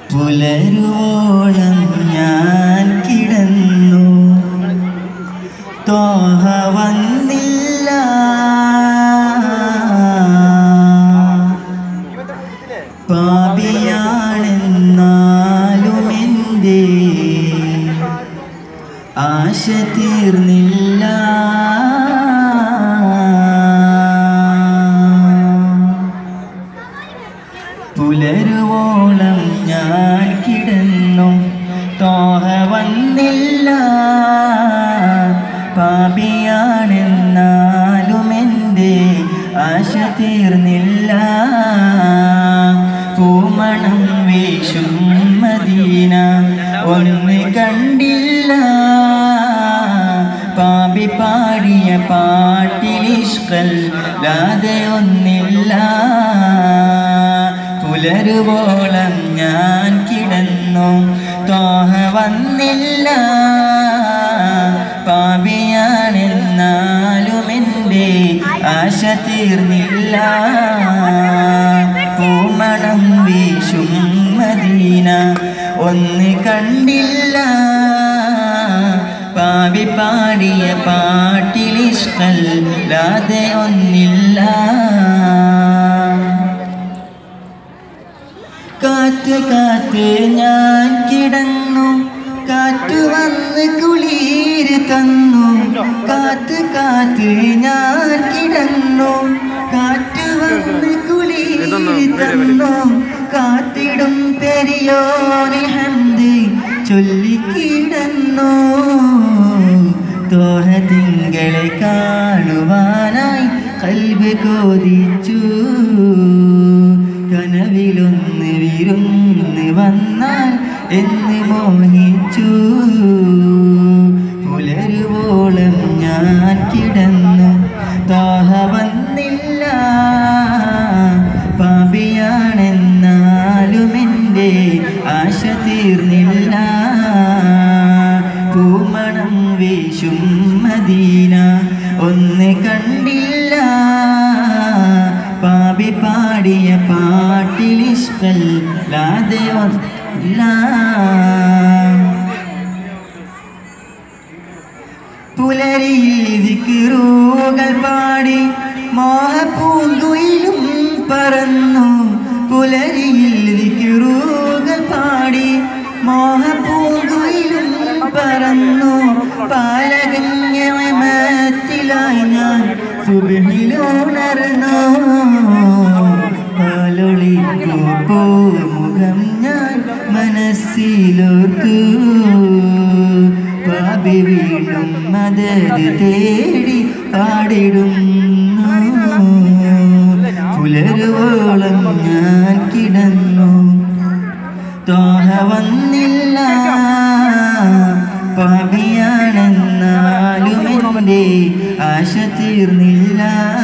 പുലരുവോളം ഞാൻ കിടന്നു തോഹ വന്നില്ല പാപിയാണെന്നാലും എൻ്റെ ആശ തീർന്നില്ല പുലരുവോളം ഞാൻ കിടന്നു തോഹ വന്നില്ല പാപിയാണെന്നാലും എൻ്റെ ആശ തീർന്നില്ല പൂമണം വീശും മദീന ഒന്ന് കണ്ടില്ല പാപി പാടിയ പാട്ടിലിഷ്കൽ ലാതെ ഒന്നില്ല പുലരുവോളം ഞാൻ കിടന്നു തോഹ വന്നില്ല പാപിയാണെന്നാലും എൻ്റെ ആശ തീർന്നില്ല പൂമണം വീശും മദീന ഒന്ന് കണ്ടില്ല പാവി പാടിയ പാട്ടിലിഷ്ടല്ലാതെ ഒന്നില്ല കാറ്റ് കാറ്റ് ഞാൻ കിടന്നു കാറ്റ് വന്ന് കുളിര് തന്നു കാറ്റ് കാറ്റ് ഞാൻ കിടന്നു കാറ്റ് വന്ന് കുളിര് തന്നു കാത്തിടും തെരിയോനെ ഹന്ത് ചൊല്ലിക്കിടന്നു തോഹ തിങ്കളെ കാണുവാനായി കൽബ് കോതിച്ചു കനവിലൊന്ന് വിരുന്ന് വന്നാൽ എന്ന് മോഹിച്ചു പുലരുവോളം ഞാൻ കിടന്നു താഹ വന്നില്ല പാപിയാണെന്നാലും എൻ്റെ ആശ തീർന്നില്ല പൂമണം വീശും മദീന ഒന്ന് കണ്ടില്ല പാപി പാടിയ പാട്ടിലിഷ്ടല്ലാതെ ഒന്നില്ല പുലരിയിൽ ദിക്റൂകൾ പാടി മോഹപ്പൂങ്കുയിലും പറന്നു പുലരിയിൽ ദിക്റൂകൾ പാടി മോഹപ്പൂങ്കുയിലും പറന്നു പാലകന്യമത്തിലായി ഞാൻ സുബിഹിലുണർന്നു പാലൊളിപ്പോ മുഖം ഞാൻ മനസ്സിലോർത്തു പാപി വീണ്ടും മദത് തേടി പാടിടുന്നു പുലരുവോളം ഞാൻ കിടന്നു തോഹ വന്നില്ല പാപിയാണെന്നാലും എൻ്റെ ആശ തീർന്നില്ല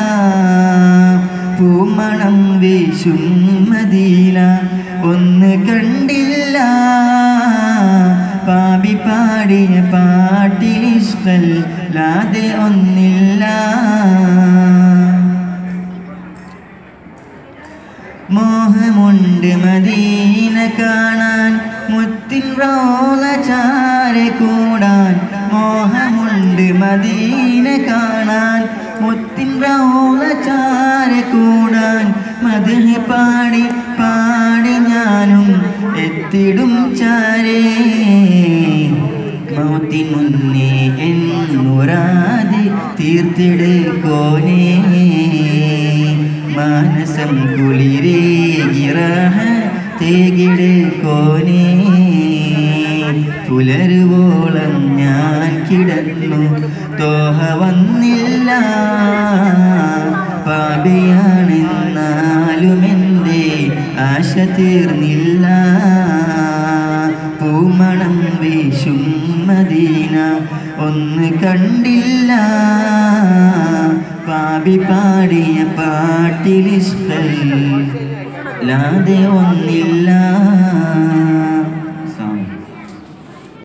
പൂമണം വീശും മദീന ഒന്ന് കണ്ടില്ല പാപി പാടിയ പാട്ടിലിഷ്ടല്ലാതെ ഒന്നില്ല മോഹമുണ്ട് മദീന കാണാൻ മുത്തിൻ റോള ചാര കൂടാൻ മോഹമുണ്ട് മദീന കാണാൻ മുത്തിൻ റോള ചാര കൂടാൻ മധുഹി പാടി പാടി ഞാനും എത്തിടും ചാരേ മൗത്തിൻ മുന്നേ എന്നുറാതി തീർത്തിടുക്കോനേ മാനസം കുളിരേ ഇറഹ തേകിടുക്കോനേ പുലരുവോളം ഞാൻ കിടന്നു തോഹ വന്നില്ല പാപിയാണെന്നാലും എൻ്റെ ആശ തീർന്നില്ല പൂമണം വീശും മദീന ഒന്ന് കണ്ടില്ല പാപി പാടിയ പാട്ടിലിഷ്ടല്ലാതെ ഒന്നില്ല